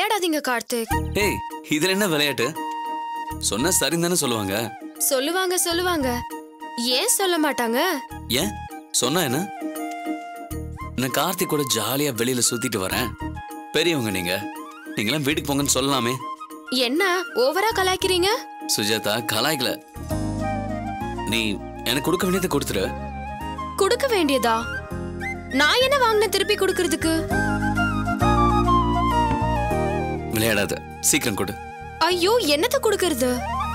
விளையாடாதீங்க கார்த்திக் ஏய் இதுல என்ன விளையாட்டு சொன்னா சரின்னு தானே சொல்லுவாங்க சொல்லுவாங்க சொல்லுவாங்க ஏன் சொல்ல மாட்டாங்க ஏன் சொன்னா என்ன நான் கார்த்திக் கூட ஜாலியா வெளியில சுத்திட்டு வரேன் பெரியவங்க நீங்க நீங்களாம் வீட்டுக்கு போங்கன்னு சொல்லலாமே என்ன ஓவரா கலாய்க்கிறீங்க சுஜாதா கலாய்க்கல நீ எனக்கு கொடுக்க வேண்டியதை கொடுத்துரு கொடுக்க வேண்டியதா நான் என்ன வாங்கின திருப்பி கொடுக்கறதுக்கு விளையாடாத சீக்கிரம் கொடு ஐயோ என்னத்த கொடுக்கறது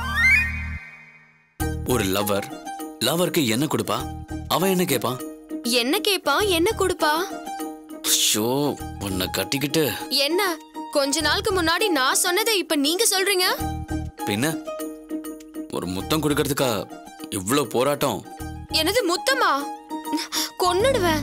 ஒரு லவர் லவருக்கு என்ன கொடுப்பா அவன் என்ன கேட்பான் என்ன கேப்பா என்ன கொடுப்பா ஷோ உன்னை கட்டிக்கிட்டு என்ன கொஞ்ச நாளுக்கு முன்னாடி நான் சொன்னதை இப்ப நீங்க சொல்றீங்க பின்ன ஒரு முத்தம் கொடுக்கறதுக்கா இவ்ளோ போராட்டம் எனது முத்தமா கொன்னுடுவேன்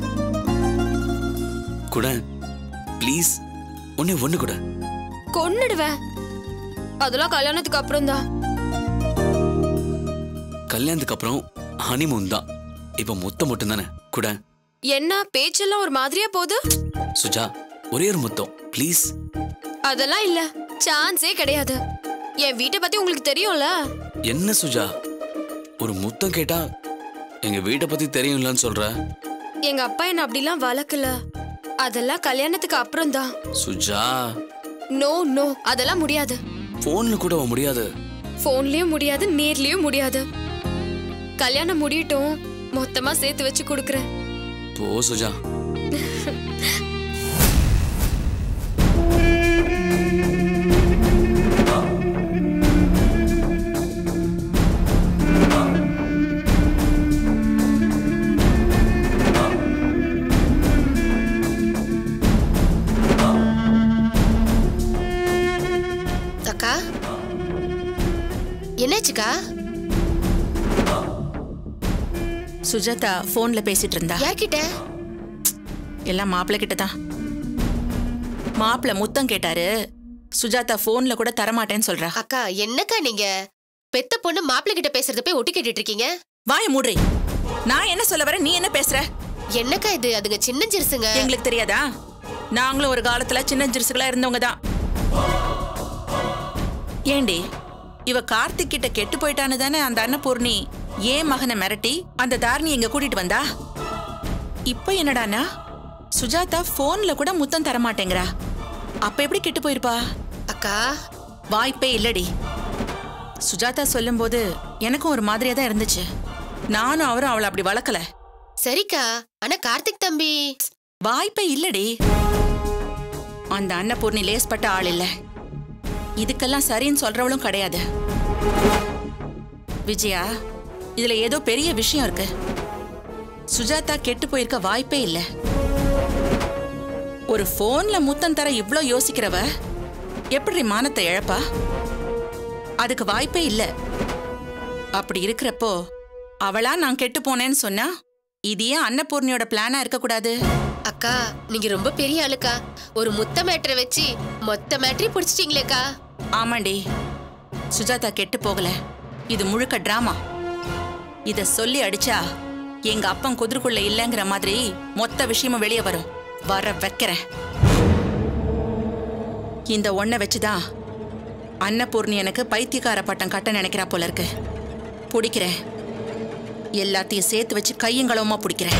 கூட ப்ளீஸ் ஒன்னே ஒண்ணு கூட கொன்னுடுவேன் அதெல்லாம் கல்யாணத்துக்கு அப்புறம் தான் கல்யாணத்துக்கு அப்புறம் ஹனிமூன் தான் இப்ப முத்தம் மட்டும் தானே கூட என்ன பேச்செல்லாம் ஒரு மாதிரியா போகுது சுஜா ஒரே ஒரு முத்தம் ப்ளீஸ் அதெல்லாம் இல்ல சான்ஸே கிடையாது என் வீட்டை பத்தி உங்களுக்கு தெரியும்ல என்ன சுஜா ஒரு முத்தம் கேட்டா எங்க வீட்டை பத்தி தெரியும்லன்னு சொல்ற எங்க அப்பா என்ன அப்படிலாம் வளர்க்கல அதெல்லாம் கல்யாணத்துக்கு அப்புறம் தான் சுஜா நோ நோ அதெல்லாம் முடியாது போன்ல கூட முடியாது போன்லயும் முடியாது நேர்லயும் முடியாது கல்யாணம் முடியட்டும் மொத்தமா சேர்த்து வச்சு கொடுக்கறேன் போ சுஜா அக்கா என்னாச்சுக்கா சுஜாதா போன்ல பேசிட்டு இருந்தா யார்கிட்ட எல்லாம் மாப்பிள்ளை கிட்ட தான் மாப்பிள்ளை முத்தம் கேட்டாரு சுஜாதா போன்ல கூட தரமாட்டேன்னு சொல்றா அக்கா என்னக்கா நீங்க பெத்த பொண்ணு மாப்பிள்ளை கிட்ட பேசுறத போய் ஒட்டி கேட்டுட்டு இருக்கீங்க வாய மூடுறி நான் என்ன சொல்ல வரேன் நீ என்ன பேசுற என்னக்கா இது அதுங்க சின்ன சிறுசுங்க எங்களுக்கு தெரியாதா நாங்களும் ஒரு காலத்துல சின்ன ஜிருசுகளா இருந்தவங்க தான் ஏண்டி இவ கார்த்திக் கிட்ட கெட்டு போயிட்டான்னு தானே அந்த அன்னபூர்ணி ஏன் மகனை மிரட்டி அந்த தாரணி எங்க கூட்டிட்டு வந்தா இப்போ என்னடானா சுஜாதா போன்ல கூட முத்தம் தர மாட்டேங்கிறா அப்ப எப்படி கெட்டு போயிருப்பா அக்கா வாய்ப்பே இல்லடி சுஜாதா சொல்லும்போது எனக்கும் ஒரு மாதிரியா தான் இருந்துச்சு நானும் அவரும் அவளை அப்படி வளர்க்கல சரிக்கா ஆனா கார்த்திக் தம்பி வாய்ப்பே இல்லடி அந்த அன்னபூர்ணி லேஸ்பட்ட ஆள் இல்ல இதுக்கெல்லாம் சரின்னு சொல்றவளும் கிடையாது விஜயா இதுல ஏதோ பெரிய விஷயம் இருக்கு சுஜாதா கெட்டு போயிருக்க வாய்ப்பே இல்ல ஒரு போன்ல முத்தம் தர இவ்ளோ யோசிக்கிறவ எப்படி மானத்தை இழப்பா அதுக்கு வாய்ப்பே இல்ல அப்படி இருக்கிறப்போ அவளா நான் கெட்டு போனேன்னு சொன்னா இது ஏன் அன்னபூர்ணியோட பிளானா இருக்கக்கூடாது அக்கா நீங்க ரொம்ப பெரிய ஆளுக்கா ஒரு முத்த மேட்டரை வச்சு மொத்த மேட்டரி புடிச்சிட்டீங்களேக்கா ஆமாண்டி சுஜாதா கெட்டு போகல இது முழுக்க டிராமா இத சொல்லி அடிச்சா எங்க அப்பன் குதிரைக்குள்ள இல்லைங்கிற மாதிரி மொத்த விஷயமும் வெளியே வரும் வர வைக்கிறேன் இந்த ஒன்ன வச்சுதான் அன்னபூர்ணி எனக்கு பைத்தியக்கார பட்டம் கட்ட நினைக்கிறா போல இருக்கு பிடிக்கிறேன் எல்லாத்தையும் சேர்த்து வச்சு கையங்களவுமா பிடிக்கிறேன்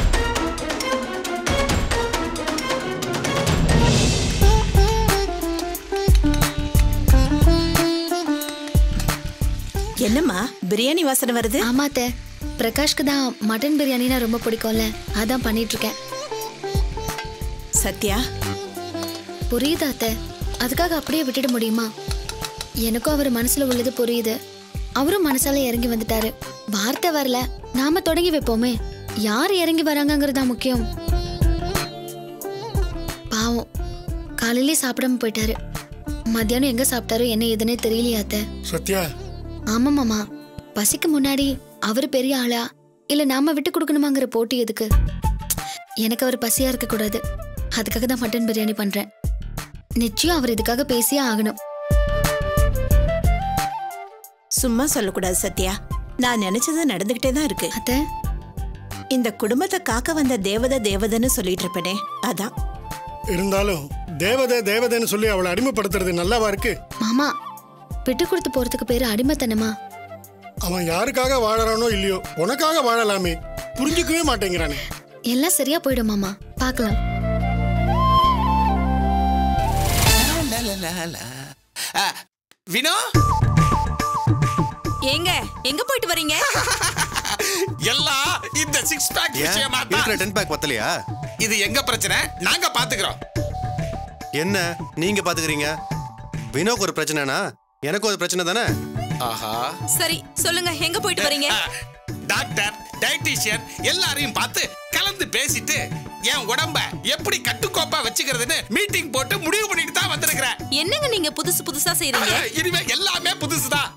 என்னம்மா பிரியாணி வாசனை வருது ஆமா அத்தை பிரகாஷ்க்கு தான் மட்டன் பிரியாணினா ரொம்ப பிடிக்கும்ல அதான் பண்ணிட்டு இருக்கேன் சத்யா புரியுது அத்தை அதுக்காக அப்படியே விட்டுட முடியுமா எனக்கும் அவர் மனசுல உள்ளது புரியுது அவரும் மனசால இறங்கி வந்துட்டாரு வார்த்தை வரல நாம தொடங்கி வைப்போமே யார் இறங்கி வராங்கங்கிறது தான் முக்கியம் பாவம் காலையிலே சாப்பிடாம போயிட்டாரு மத்தியானம் எங்க சாப்பிட்டாரோ என்ன ஏதுன்னே தெரியலையா அத்தை சத்யா ஆமா மாமா பசிக்கு முன்னாடி அவர் பெரிய ஆளா இல்ல நாம விட்டு கொடுக்கணுமாங்கிற போட்டி எதுக்கு எனக்கு அவர் பசியா இருக்க கூடாது அதுக்காக தான் மட்டன் பிரியாணி பண்றேன் நிச்சயம் அவர் இதுக்காக பேசியே ஆகணும் சும்மா சொல்லக்கூடாது சத்யா நான் நினைச்சது நடந்துகிட்டே தான் இருக்கு அத்தை இந்த குடும்பத்தை காக்க வந்த தேவதை தேவதைன்னு சொல்லிட்டு இருப்பேனே அதான் இருந்தாலும் தேவதை தேவதைன்னு சொல்லி அவளை அடிமைப்படுத்துறது நல்லாவா இருக்கு மாமா விட்டு கொடுத்து போறதுக்கு பேரு அடிமைத்தனமா அவன் யாருக்காக வாழறானோ இல்லையோ உனக்காக வாழலாமே புரிஞ்சுக்கவே மாட்டேங்கிறானே எல்லாம் சரியா போயிடும் மாமா பார்க்கலாம் ஆ, வினோ ஏங்க எங்க போயிட்டு வரீங்க எல்லாம் இந்த சிக்ஸ் பேக் ஏன் விஷயமா இருக்கிற தான் டென் பேக் பத்தலையா இது எங்க பிரச்சனை நாங்க பாத்துக்கிறோம் என்ன நீங்க பாத்துக்கிறீங்க வினோக்கு ஒரு பிரச்சனைனா எனக்கு ஒரு பிரச்சனை தானே ஆஹா சரி சொல்லுங்க எங்க போயிட்டு வரீங்க ஆ, டாக்டர் டயட்டீஷியன் எல்லாரையும் பார்த்து கலந்து பேசிட்டு என் உடம்ப எப்படி கட்டுக்கோப்பா வச்சுக்கிறதுன்னு மீட்டிங் போட்டு முடிவு பண்ணிட்டு தான் வந்திருக்கிறேன் என்னங்க நீங்க புதுசு புதுசா செய்றீங்க இனிமே எல்லாமே புதுசுதான்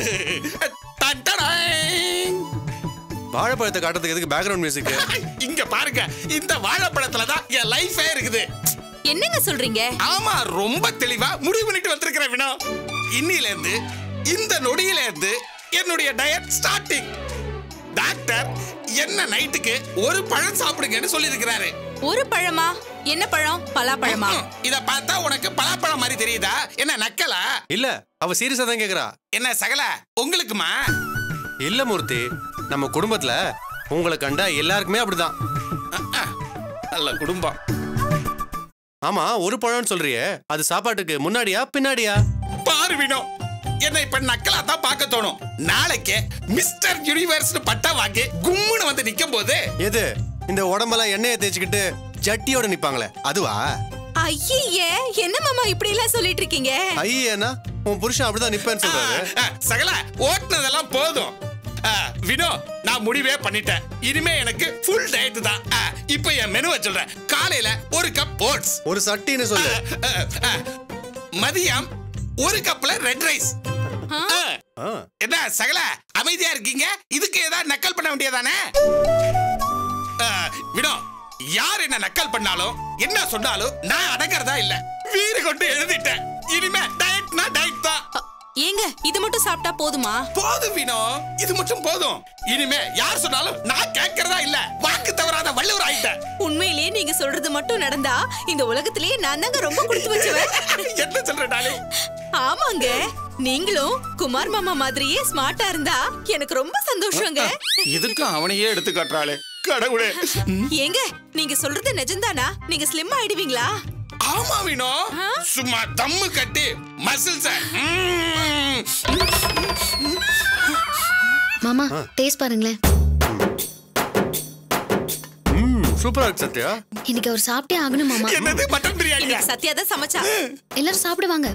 டன் டடாய். வாழைப்பழத்தை காட்டுறதுக்கு எதுக்கு பேக்ரவுண்ட் மியூசிக் இங்க பாருங்க இந்த வாழைப்பழத்துல தான் என் லைஃபே இருக்குது என்னங்க சொல்றீங்க ஆமா ரொம்ப தெளிவா முடிவு பண்ணிட்டு வந்திருக்கிறேன் வினோ இன்னில இருந்து இந்த நொடியில இருந்து என்னுடைய டயட் ஸ்டார்டிங் டாக்டர் என்ன நைட்டுக்கு ஒரு பழம் சாப்பிடுங்கன்னு சொல்லி இருக்கிறாரு ஒரு பழமா என்ன பழம் பலாப்பழமா இத பார்த்தா உனக்கு பலாப்பழம் மாதிரி தெரியுதா என்ன நக்கலா இல்ல அவ சீரியஸா தான் கேக்குறா என்ன சகல உங்களுக்குமா இல்ல மூர்த்தி நம்ம குடும்பத்துல உங்களை கண்டா எல்லாருக்குமே அப்படிதான் அஹ், அஹ். நல்ல குடும்பம் ஆமா ஒரு பழம்னு சொல்றியே அது சாப்பாட்டுக்கு முன்னாடியா பின்னாடியா பாரு வினோ என்ன இப்ப நக்கலா தான் பார்க்க தோணும் நாளைக்கு மிஸ்டர் யூனிவர்ஸ் பட்டா வாங்கி கும்முன்னு வந்து நிக்கும் போது எது இந்த உடம்பெல்லாம் எண்ணெயை தேய்ச்சிக்கிட்டு ஜட்டியோட நிப்பாங்களே அதுவா ஐயே என்ன மாமா இப்படி எல்லாம் சொல்லிட்டு இருக்கீங்க ஐயேனா உன் புருஷன் அப்படிதான் நிப்பேன்னு சொல்றாரு அஹ், சகல ஓட்டுனதெல்லாம் போதும் அஹ், வினோ நான் முடிவே பண்ணிட்டேன் இனிமே எனக்கு ஃபுல் டயட் தான் அஹ், இப்போ என் மெனுவை சொல்றேன் காலையில ஒரு கப் ஓட்ஸ் ஒரு சட்டின்னு சொல்லு மதியம் ஒரு கப்ல ரெட் ரைஸ் ஆ. என்ன சகல அமைதியா இருக்கீங்க இதுக்கு ஏதாவது நக்கல் பண்ண வேண்டியதானே அஹ், வினோ யார் என்ன நக்கல் பண்ணாலும் என்ன சொன்னாலும் நான் அடங்கறதா இல்ல வீடு கொண்டு எழுதிட்டேன் இனிமே டயட்னா டயட் தான் ஏங்க இது மட்டும் சாப்பிட்டா போதுமா போதும் வினோ இது மட்டும் போதும் இனிமே யார் சொன்னாலும் நான் கேட்கறதா இல்ல வாக்கு தவறாத வள்ளுவர் ஆயிட்டேன் உண்மையிலேயே நீங்க சொல்றது மட்டும் நடந்தா இந்த உலகத்திலேயே நான் தாங்க ரொம்ப கொடுத்து வச்சுவேன் என்ன சொல்ற டாலி ஆமாங்க நீங்களும் குமார் மாமா மாதிரியே ஸ்மார்ட்டா இருந்தா எனக்கு ரொம்ப சந்தோஷங்க இதுக்கும் அவனையே எடுத்து காட்டுறாளே கடவுளே ஏங்க நீங்க சொல்றது நிஜம்தானா நீங்க ஸ்லிம் ஆயிடுவீங்களா ஆமா வினோ சும்மா தம்மு கட்டி மசில்ஸ மாமா டேஸ்ட் பாருங்களேன் ம் சூப்பரா இருக்கு சத்யா இன்னைக்கு அவர் சாப்பிட்டே ஆகணும் மாமா என்னது மட்டன் பிரியாணி இன்னைக்கு சத்யா தான் சமைச்சா எல்லாரும் சாப்பிடுவாங்க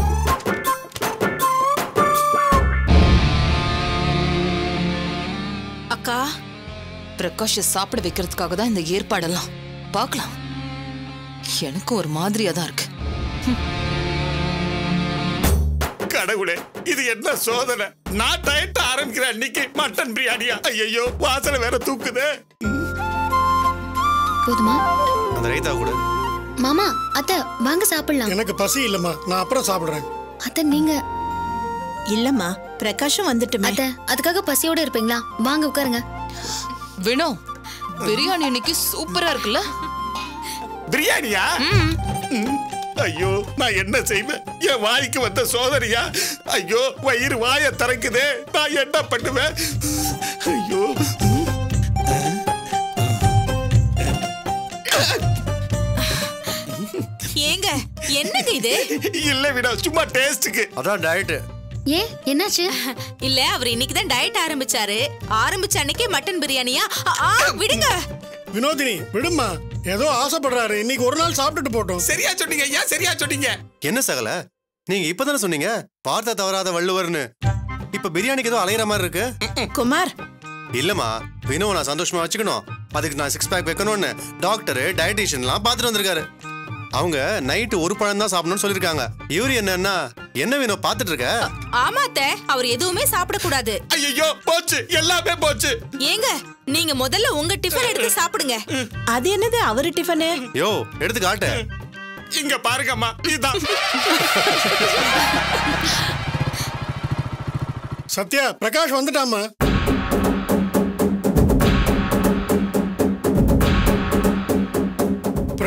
அக்கா பிரகாஷ சாப்பிட வைக்கிறதுக்காக தான் இந்த ஏற்பாடெல்லாம் பார்க்கலாம் எனக்கு ஒரு மாதிரியா தான் இருக்கு கடவுளே இது என்ன சோதனை நான் டயட் ஆரம்பிக்கிற அன்னைக்கு மட்டன் பிரியாணியா ஐயோ வாசனை வேற தூக்குதே போதுமா அந்த ரைத்தா கூட மாமா அத்தை வாங்க சாப்பிடலாம் எனக்கு பசி இல்லம்மா நான் அப்புறம் சாப்பிடுறேன் அத்தை நீங்க இல்லம்மா பிரகாஷும் வந்துட்டுமே அத்தை அதுக்காக பசியோட இருப்பீங்களா வாங்க உட்காருங்க வினோ பிரியாணி இன்னைக்கு சூப்பரா இருக்குல்ல பிரியாணியா ம். ஐயோ நான் என்ன செய்வேன் என் வாய்க்கு வந்த சோதனையா ஐயோ வயிறு வாய திறக்குதே நான் என்ன பண்ணுவேன் ஐயோ ஏங்க என்னங்க இது இல்ல விட சும்மா டேஸ்டுக்கு அதான் டயட்டு ஏன் என்னாச்சு இல்ல அவர் இன்னைக்கு தான் டயட் ஆரம்பிச்சாரு ஆரம்பிச்ச அன்னைக்கே மட்டன் பிரியாணியா ஆ, ஆ, விடுங்க வினோதினி விடுமா ஏதோ ஆசைப்படுறாரு இன்னைக்கு ஒரு நாள் சாப்பிட்டுட்டு போட்டோம் சரியா சொன்னீங்க ஐயா சரியா சொன்னீங்க என்ன சகல நீங்க இப்பதானே சொன்னீங்க பார்த்தா தவறாத வள்ளுவர்னு இப்ப பிரியாணிக்கு ஏதோ அலையிற மாதிரி இருக்கு குமார் இல்லம்மா வினோவை நான் சந்தோஷமா வச்சுக்கணும் அதுக்கு நான் சிக்ஸ் பேக் வைக்கணும்னு டாக்டர் டயட்டீஷியன்லாம் பார்த்துட்டு வந்திருக்காரு அவங்க நைட்டு ஒரு பழம் தான் சாப்பிடணும்னு சொல்லியிருக்காங்க இவரு என்னன்னா என்ன வினோ பார்த்துட்டு இருக்க ஆமா அத்தை அவர் எதுவுமே சாப்பிடக்கூடாது ஐயோ போச்சு எல்லாமே போச்சு ஏங்க நீங்க முதல்ல உங்க டிஃபன் எடுத்து சாப்பிடுங்க அது என்னது அவரு டிஃபனு யோ எடுத்து காட்டு இங்க பாருங்கம்மா இதுதான் சத்யா பிரகாஷ் வந்துட்டாமா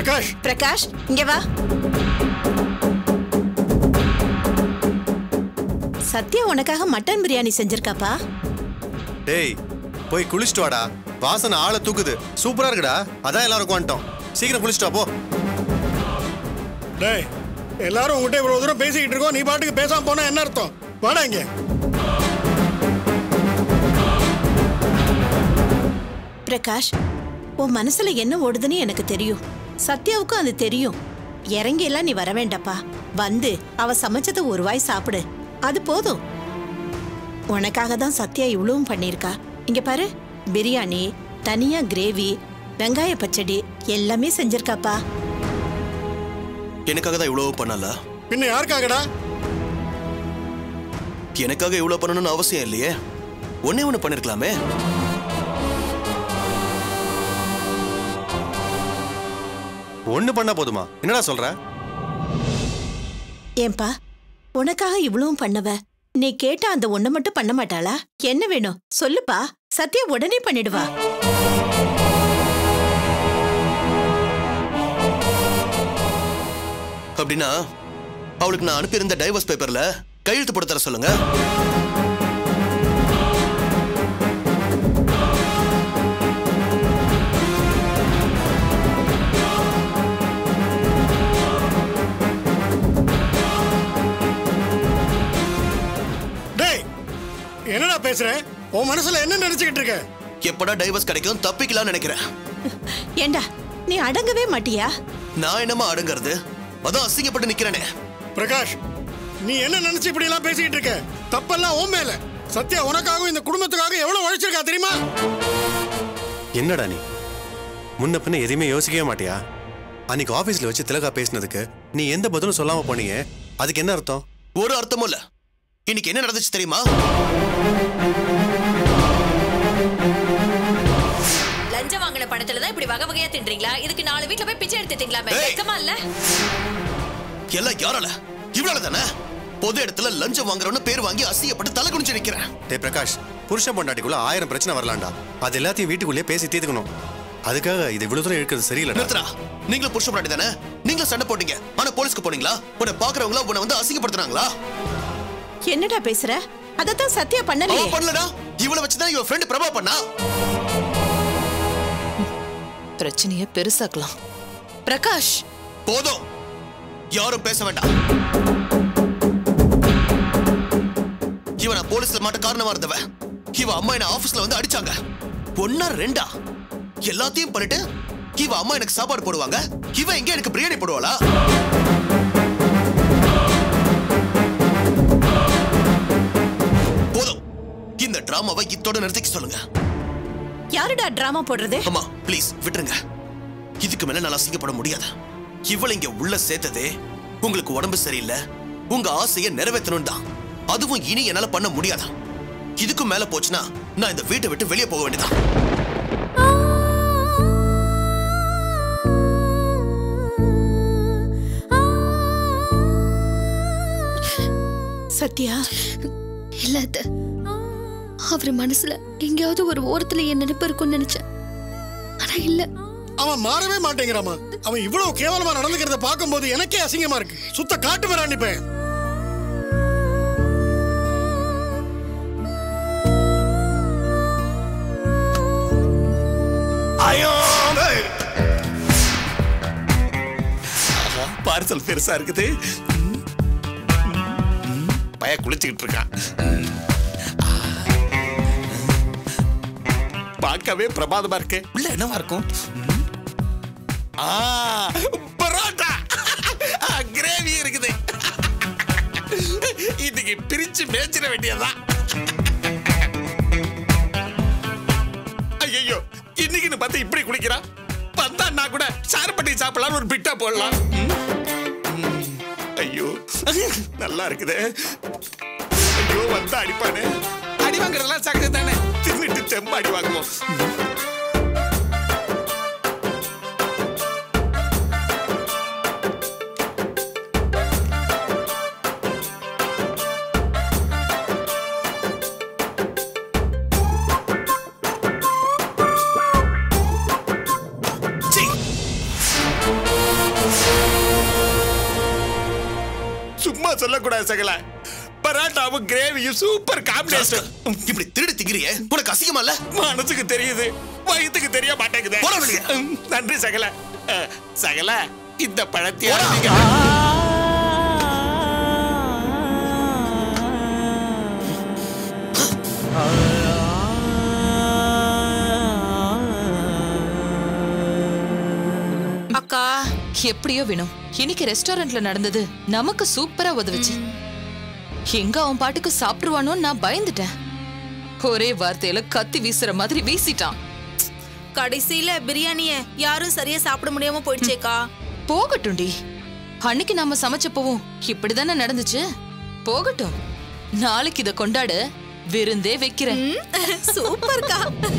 பிரகாஷ் பிரகாஷ் இங்க வா சத்யா உனக்காக மட்டன் பிரியாணி செஞ்சிருக்காப்பா டேய் போய் குளிச்சுட்டு வாடா வாசனை ஆளை தூக்குது சூப்பரா இருக்குடா அதான் எல்லாரும் வந்துட்டோம் சீக்கிரம் குளிச்சுட்டு வா போ டேய் எல்லாரும் உங்ககிட்ட இவ்வளவு தூரம் பேசிக்கிட்டு இருக்கோம் நீ பாட்டுக்கு பேசாம போனா என்ன அர்த்தம் வாடா இங்க பிரகாஷ் உன் மனசுல என்ன ஓடுதுன்னு எனக்கு தெரியும் சத்யாவுக்கும் அது தெரியும் இறங்கி எல்லாம் நீ வர வேண்டாப்பா வந்து அவ சமைச்சத ஒரு வாய் சாப்பிடு அது போதும் உனக்காக தான் சத்யா இவ்வளவும் பண்ணியிருக்கா இங்க பாரு பிரியாணி தனியா கிரேவி வெங்காய பச்சடி எல்லாமே செஞ்சிருக்காப்பா எனக்காக தான் இவ்வளவு பண்ணல பின்ன யாருக்காகடா எனக்காக இவ்வளவு பண்ணணும்னு அவசியம் இல்லையே ஒன்னே ஒண்ணு பண்ணிருக்கலாமே ஒண்ணு பண்ணா போதுமா என்னடா சொல்ற ஏன்பா உனக்காக இவ்வளவும் பண்ணவ நீ கேட்ட அந்த ஒண்ணு மட்டும் பண்ண மாட்டாளா என்ன வேணும் சொல்லுப்பா சத்யா உடனே பண்ணிடுவா அப்படின்னா அவளுக்கு நான் அனுப்பியிருந்த டைவர்ஸ் பேப்பர்ல கையெழுத்து போட்டு தர சொல்லுங்க டேய் என்னடா பேசுற உன் மனசுல என்ன நினைச்சுக்கிட்டு இருக்க எப்படா டைவர்ஸ் கிடைக்கும் தப்பிக்கலாம்னு நினைக்கிறேன் ஏண்டா நீ அடங்கவே மாட்டியா நான் என்னமா அடங்குறது அதான் அசிங்கப்பட்டு நிக்கிறேனே பிரகாஷ் நீ என்ன நினைச்சு இப்படி எல்லாம் பேசிக்கிட்டு இருக்க தப்பெல்லாம் உன் மேல சத்யா உனக்காகவும் இந்த குடும்பத்துக்காக எவ்வளவு உழைச்சிருக்கா தெரியுமா என்னடா நீ முன்ன பின்ன எதையுமே யோசிக்கவே மாட்டியா அன்னைக்கு ஆபீஸ்ல வச்சு திலகா பேசினதுக்கு நீ எந்த பதிலும் சொல்லாம போனீங்க அதுக்கு என்ன அர்த்தம் ஒரு அர்த்தமும் இல்ல இன்னைக்கு என்ன நடந்துச்சு தெரியுமா லஞ்சம் வாங்கின பணத்துல தான் இப்படி வகை வகையா தின்றீங்களா இதுக்கு நாலு வீட்ல போய் பிச்சை எடுத்து திங்கலாமே ஏய். வெக்கமா இல்ல எல்லாம் யாரால இவ்வளவு தானே பொது இடத்துல லஞ்சம் வாங்குறவன்னு பேர் வாங்கி அசிங்கப்பட்டு தலை குனிஞ்சு நிக்கிறேன் டே பிரகாஷ் புருஷன் பொண்டாட்டிக்குள்ள ஆயிரம் பிரச்சனை வரலாம்டா அது எல்லாத்தையும் வீட்டுக்குள்ளேயே பேசி தீர்த்துக்கணும் அதுக்காக இது இவ்வளவு தூரம் இருக்கிறது சரியில்லை நிறுத்துறா நீங்களும் புருஷன் பொண்டாட்டி தானே நீங்களும் சண்டை போட்டீங்க ஆனா போலீஸ்க்கு போனீங்களா உன்னை பாக்குறவங்களா உன்னை வந்து அசிங்கப்படுத்துறாங்களா என்னடா பேசுற அதத்தான் சத்யா பண்ணலையே அவன் பண்ணலடா இவளை வச்சுதான் இவன் ஃப்ரெண்ட் பிரபா பண்ணா பிரச்சனைய பெருசாக்கலாம் பிரகாஷ் போதும் யாரும் பேச வேண்டாம் இவன் நான் போலீஸ்ல மாட்ட காரணமா இருந்தவன் இவ அம்மா என்ன ஆபீஸ்ல வந்து அடிச்சாங்க ஒன்னா ரெண்டா எல்லாத்தையும் பண்ணிட்டு இவ அம்மா எனக்கு சாப்பாடு போடுவாங்க இவ எங்க எனக்கு பிரியாணி போடுவாளா போதும் இந்த டிராமாவை இத்தோட நிறுத்திக்க சொல்லுங்க யாருடா டிராமா போடுறது அம்மா ப்ளீஸ் விட்டுருங்க இதுக்கு மேல நான் அசிங்கப்பட முடியாது இவளை இங்க உள்ள சேர்த்ததே உங்களுக்கு உடம்பு சரியில்லை உங்க ஆசையை நிறைவேற்றணும் தான் அதுவும் இனி என்னால பண்ண முடியாதா இதுக்கும் மேல போச்சுன்னா நான் இந்த வீட்டை விட்டு வெளியே போக வேண்டியதான் சத்யா இல்ல அத்தை. அவர் மனசுல எங்கேயாவது ஒரு ஓரத்துல என் நினைப்பு இருக்கும்னு நினைச்சேன் ஆனா இல்ல அவன் மாறவே மாட்டேங்கிறாமா அவன் இவ்வளவு கேவலமா நடந்துக்கிறத பார்க்கும்போது எனக்கே அசிங்கமா இருக்கு சுத்த காட்டு வரான் இப்ப பார்சல் பெருசா இருக்குது பய குளிச்சுக்கிட்டு இருக்கான் பார்க்கவே பிரமாதமா இருக்கு உள்ள என்னவா இருக்கும் ஆ, பரோட்டா கிரேவி இருக்குது இன்னைக்கு பிரிச்சு மேய்ச்சிட வேண்டியதுதான் ஐயோ இன்னைக்குன்னு பார்த்து இப்படி குளிக்கிறான் வந்தான்னா கூட சார் பண்ணி சாப்பிடலாம் ஒரு பிட்டா போடலாம் ம். ம். ஐயோ நல்லா இருக்குது ஐயோ வந்தா அடிப்பானே அடி வாங்குறதெல்லாம் சகஜம் தானே தின்னுட்டு தெம்ப அடி வாங்குவோம் சீ. சொல்லக்கூடாது சகல பராட்டாவும் கிரேவியும் சூப்பர் காம்பினேஷன் இப்படி திருடி திங்கிறியே உனக்கு அசிங்கமா இல்ல மனசுக்கு தெரியுது வயிற்றுக்கு தெரிய மாட்டேங்குது போடா வெளிய. ம், நன்றி சகல அஹ், சகல இந்த பழத்தை அக்கா எப்படியோ வேணும் இன்னைக்கு ரெஸ்டாரண்ட்ல நடந்தது நமக்கு சூப்பரா உதவுச்சு எங்க அவன் பாட்டுக்கு சாப்பிடுவானோ நான் பயந்துட்டேன் ஒரே வார்த்தையில கத்தி வீசுற மாதிரி வீசிட்டான் கடைசியில பிரியாணிய யாரும் சரியா சாப்பிட முடியாம போயிடுச்சேக்கா போகட்டும்டி அன்னைக்கு நாம சமைச்சப்பவும் இப்படிதானே நடந்துச்சு போகட்டும் நாளைக்கு இத கொண்டாட விருந்தே வைக்கிறேன் சூப்பர்க்கா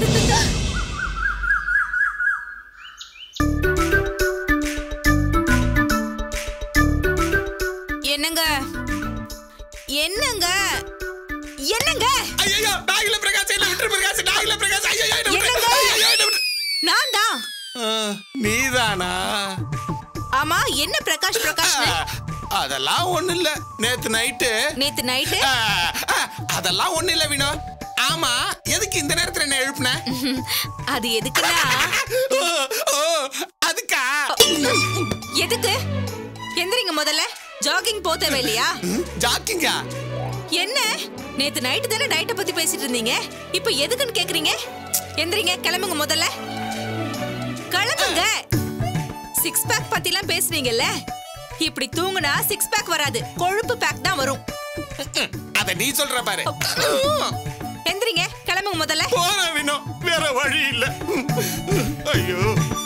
என்னங்க என்னங்க என்னங்க ஐயோ நாகில பிரகாஷ் இல்ல விட்டு பிரகாஷ் நாகில பிரகாஷ் ஐயோ என்ன விட்டு என்னங்க? ஐயோ என்ன விட்டு நான் தான் அஹ், நீதானா ஆமா என்ன பிரகாஷ் பிரகாஷ் அஹ், அதெல்லாம் ஒண்ணு இல்ல நேத்து நைட்டு நேத்து நைட்டு அதெல்லாம் ஒண்ணு இல்ல வினோ ஆமா எதுக்கு இந்த நேரத்துல என்ன எழுப்புன அது எதுக்குன்னா ஓ, ஓ, அதுக்கா எதுக்கு எந்திரிங்க முதல்ல ஜாகிங் போ தேவையில்லையா ஜாக்கிங்கா என்ன நேத்து நைட்டு தானே டயட்டை பத்தி பேசிட்டு இருந்தீங்க இப்போ எதுக்குன்னு கேக்குறீங்க எந்திரிங்க கிளம்புங்க முதல்ல கிளம்புங்க சிக்ஸ் பேக் பத்திலாம் பேசுனீங்கல்ல இப்படி தூங்குனா சிக்ஸ் பேக் வராது கொழுப்பு பேக் தான் வரும் அத நீ சொல்ற பாரு எந்திரிங்க கிளம்புங்க முதல்ல போற வினோ வேற வழி இல்ல ஐயோ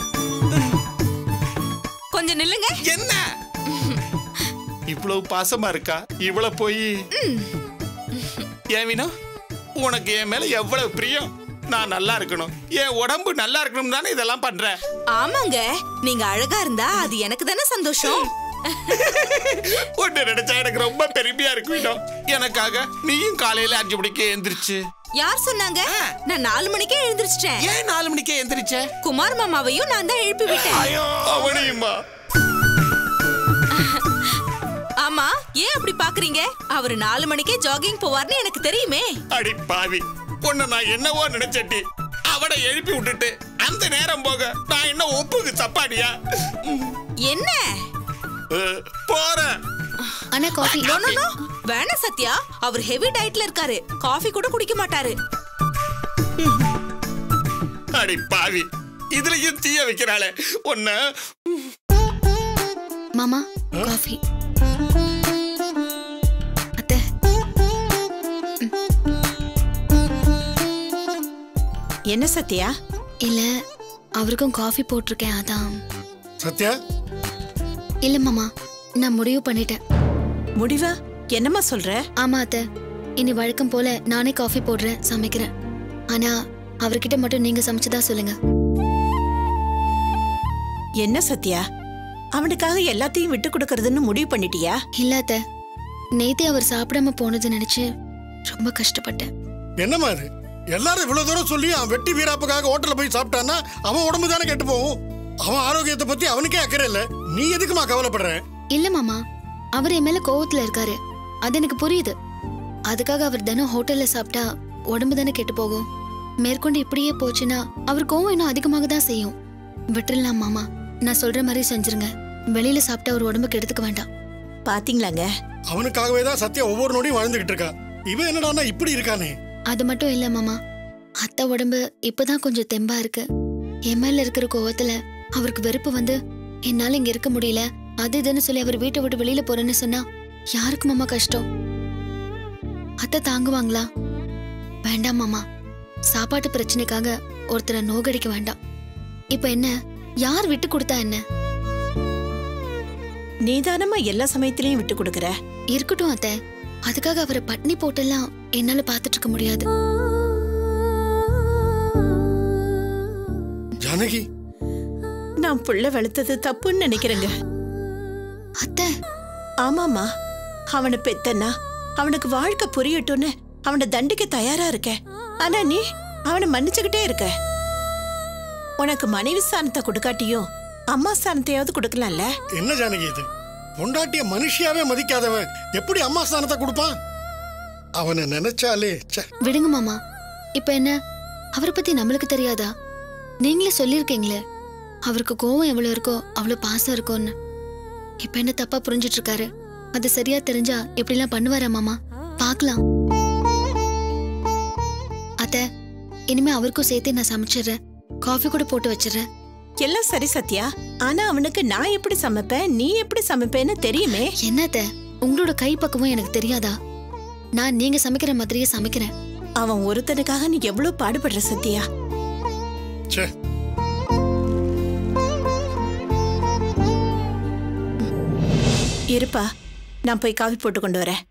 கொஞ்சம் நில்லுங்க என்ன இவ்வளவு பாசமா இருக்கா இவ்வளவு போய் ஏன் வினோ உனக்கு என் மேல எவ்வளவு பிரியம் நான் நல்லா இருக்கணும் என் உடம்பு நல்லா இருக்கணும் தானே இதெல்லாம் பண்ற ஆமாங்க நீங்க அழகா இருந்தா அது எனக்கு தானே சந்தோஷம் ஒன்னு நினைச்சா எனக்கு ரொம்ப பெருமையா இருக்கு வினோ எனக்காக நீயும் காலையில அஞ்சு மணிக்கு எந்திரிச்சு யார் சொன்னாங்க நான் நாலு மணிக்கே எழுந்திருச்சிட்டேன் ஏன் நாலு மணிக்கே எந்திரிச்ச குமார் மாமாவையும் நான் தான் எழுப்பி விட்டேன் அவனையுமா ஆமா ஏன் அப்படி பாக்குறீங்க அவரு நாலு மணிக்கே ஜாகிங் போவார்னு எனக்கு தெரியுமே அடி பாவி உன்னை நான் என்னவோ நினைச்சட்டி அவனை எழுப்பி விட்டுட்டு அந்த நேரம் போக நான் என்ன ஒப்புக்கு சப்பாடியா என்ன அஹ், போறேன் அண்ணா காஃபி நோ நோ நோ வேணாம் சத்யா அவர் ஹெவி டயட்ல இருக்காரு காஃபி கூட குடிக்க மாட்டாரு அடி பாவி இதுலயும் தீய வைக்கிறாளே உன்ன மாமா காஃபி அத்தை என்ன சத்யா இல்ல அவருக்கும் காஃபி போட்டிருக்கேன் அதான் சத்யா இல்ல மாமா நான் முடிவு பண்ணிட்டேன் முடிவா என்னம்மா சொல்ற ஆமா அத்தை இனி வழக்கம் போல நானே காஃபி போடுறேன் சமைக்கிறேன் ஆனா அவர்கிட்ட மட்டும் நீங்க சமைச்சதா சொல்லுங்க என்ன சத்யா அவனுக்காக எல்லாத்தையும் விட்டு கொடுக்கறதுன்னு முடிவு பண்ணிட்டியா இல்ல அத்தை நேத்தே அவர் சாப்பிடாம போனது நினைச்சு ரொம்ப கஷ்டப்பட்டேன் என்னம்மா இது எல்லாரும் இவ்வளவு தூரம் சொல்லி அவன் வெட்டி வீராப்புக்காக ஹோட்டல்ல போய் சாப்பிட்டான்னா அவன் உடம்பு தானே கெட்டு போகும் அவன் ஆரோக்கியத்தை பத்தி அவனுக்கே அக்கறை இல்ல நீ எதுக்குமா கவலைப்படுற இல்ல மாமா அவர் என் மேல கோவத்துல இருக்காரு அது எனக்கு புரியுது அதுக்காக அவர் தினம் ஹோட்டல்ல சாப்பிட்டா உடம்பு தானே கெட்டு போகும் மேற்கொண்டு இப்படியே போச்சுன்னா அவர் கோவம் இன்னும் அதிகமாக தான் செய்யும் விட்டுறலாம் மாமா நான் சொல்ற மாதிரி செஞ்சிருங்க வெளியில சாப்பிட்டா அவர் உடம்பு கெடுத்துக்க வேண்டாம் பாத்தீங்களாங்க அவனுக்காகவே தான் சத்யா ஒவ்வொரு நொடியும் வாழ்ந்துகிட்டு இருக்கா இவன் என்னடான்னா இப்படி இருக்கானே அது மட்டும் இல்ல மாமா அத்தை உடம்பு இப்பதான் கொஞ்சம் தெம்பா இருக்கு என் மேல இருக்கிற கோவத்துல அவருக்கு வெறுப்பு வந்து என்னால இங்க இருக்க முடியல அது இதுன்னு சொல்லி அவர் வீட்டை விட்டு வெளியில போறேன்னு சொன்னா யாருக்கு மாமா கஷ்டம் அத்தை தாங்குவாங்களா வேண்டாம் மாமா சாப்பாட்டு பிரச்சனைக்காக ஒருத்தரை நோகடிக்க வேண்டாம் இப்ப என்ன யார் விட்டு கொடுத்தா என்ன நீதானம்மா எல்லா சமயத்திலயும் விட்டு கொடுக்கற இருக்கட்டும் அத்தை அதுக்காக அவரை பட்னி போட்டெல்லாம் என்னால பாத்துட்டு இருக்க முடியாது ஜானகி நான் புள்ள வளர்த்தது தப்புன்னு நினைக்கிறேங்க அத்தை ஆமாமா அவனை பெத்தன்னா அவனுக்கு வாழ்க்கை புரியட்டும்னு அவனை தண்டிக்க தயாரா இருக்க ஆனா நீ அவனை மன்னிச்சுக்கிட்டே இருக்க உனக்கு மனைவி ஸ்தானத்தை கொடுக்காட்டியும் அம்மா ஸ்தானத்தையாவது கொடுக்கலாம்ல என்ன ஜானகி இது பொண்டாட்டிய மனுஷியாவே மதிக்காதவன் எப்படி அம்மா ஸ்தானத்தை கொடுப்பான் அவனை நினைச்சாலே ச்சே விடுங்க மாமா இப்ப என்ன அவரை பத்தி நம்மளுக்கு தெரியாதா நீங்களே சொல்லியிருக்கீங்களே அவருக்கு கோவம் எவ்வளவு இருக்கோ அவ்வளவு பாசம் இருக்கும்னு இப்ப என்ன தப்பா புரிஞ்சிட்டு இருக்காரு அது சரியா தெரிஞ்சா எப்படிலாம் பண்ணுவாரா மாமா பார்க்கலாம் அத்த இனிமே அவருக்கும் சேர்த்து நான் சமைச்சிடுறேன் காஃபி கூட போட்டு வச்சிடுறேன் எல்லாம் சரி சத்யா ஆனா அவனுக்கு நான் எப்படி சமைப்பேன் நீ எப்படி சமைப்பேன்னு தெரியுமே என்னத்த உங்களோட கை பக்குவம் எனக்கு தெரியாதா நான் நீங்க சமைக்கிற மாதிரியே சமைக்கிறேன் அவன் ஒருத்தனுக்காக நீ எவ்வளவு பாடுபடுற சத்யா ச்சே இருப்பா நான் போய் காஃபி போட்டு கொண்டு வரேன்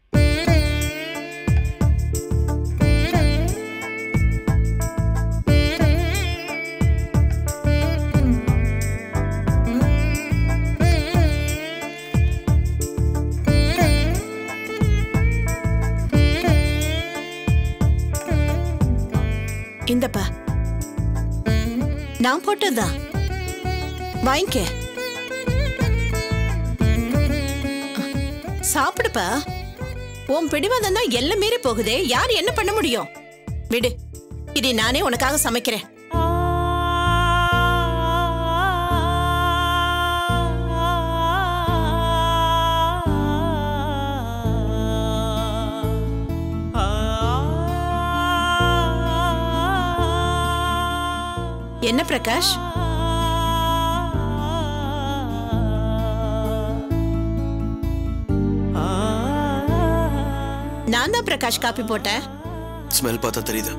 இந்தப்பா நான் போட்டதுதான் வாங்கிக்க சாப்பிடுப்பா உன் பிடிவாதம் தான் எல்லாம் மீறி போகுதே யார் என்ன பண்ண முடியும் விடு இதை நானே உனக்காக சமைக்கிறேன் என்ன பிரகாஷ் நான் தான் பிரகாஷ் காப்பி போட்டேன் ஸ்மெல் பார்த்தா தெரியுது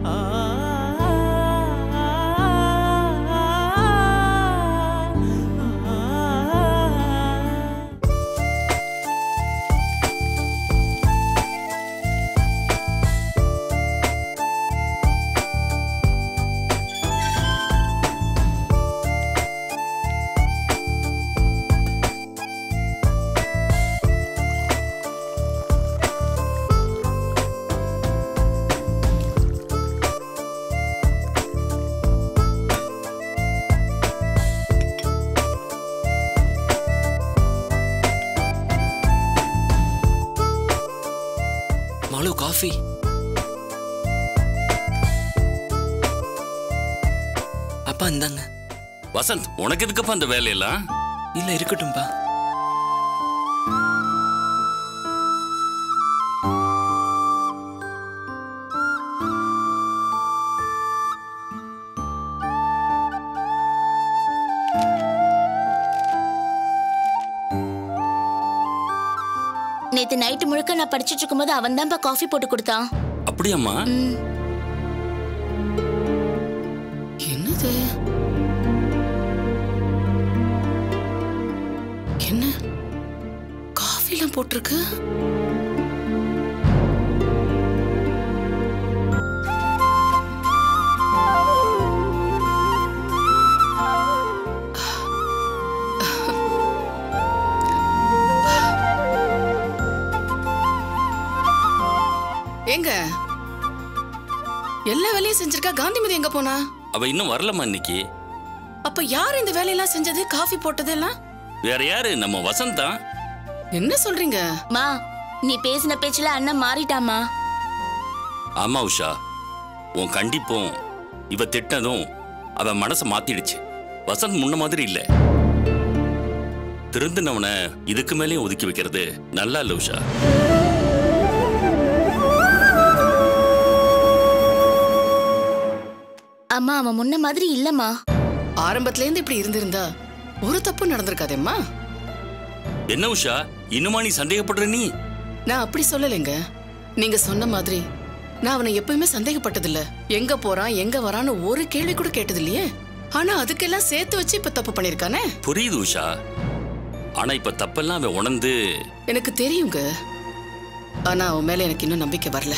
மாலு காஃபி அப்பா இந்தாங்க வசந்த் உனக்கு எதுக்குப்பா அந்த வேலையெல்லாம் இல்ல இருக்கட்டும்பா நேத்து நைட்டு முழுக்க நான் படிச்சிட்டு இருக்கும்போது அவன் தான்ப்பா காஃபி போட்டு கொடுத்தான் அப்படியாம்மா என்னது என்ன காஃபிலாம் போட்டிருக்கு ஏங்க எல்லா வேலையும் செஞ்சிருக்கா காந்திமதி எங்க போனா அவ இன்னும் வரலம்மா இன்னைக்கு அப்ப யார் இந்த வேலையெல்லாம் செஞ்சது காஃபி போட்டது எல்லாம் வேற யாரு நம்ம வசந்த் தான் என்ன சொல்றீங்க மா நீ பேசின பேச்சுல அண்ணன் மாறிட்டாமா ஆமா உஷா உன் கண்டிப்பும் இவ திட்டதும் அவ மனசை மாத்திடுச்சு வசந்த் முன்ன மாதிரி இல்ல திருந்தினவனை இதுக்கு மேலேயும் ஒதுக்கி வைக்கிறது நல்லா இல்ல உஷா அம்மா அவன் முன்ன மாதிரி இல்லம்மா ஆரம்பத்துல இருந்து இப்படி இருந்திருந்தா ஒரு தப்பு நடந்திருக்காதேம்மா என்ன உஷா இன்னுமா நீ சந்தேகப்படுற நீ நான் அப்படி சொல்லலைங்க நீங்க சொன்ன மாதிரி நான் அவனை எப்பயுமே சந்தேகப்பட்டதில்ல எங்க போறான் எங்க வரான்னு ஒரு கேள்வி கூட கேட்டது இல்லையே ஆனா அதுக்கெல்லாம் சேர்த்து வச்சு இப்ப தப்பு பண்ணிருக்கானே புரியுது உஷா ஆனா இப்ப தப்பெல்லாம் அவன் உணர்ந்து எனக்கு தெரியுங்க ஆனா அவன் மேல எனக்கு இன்னும் நம்பிக்கை வரல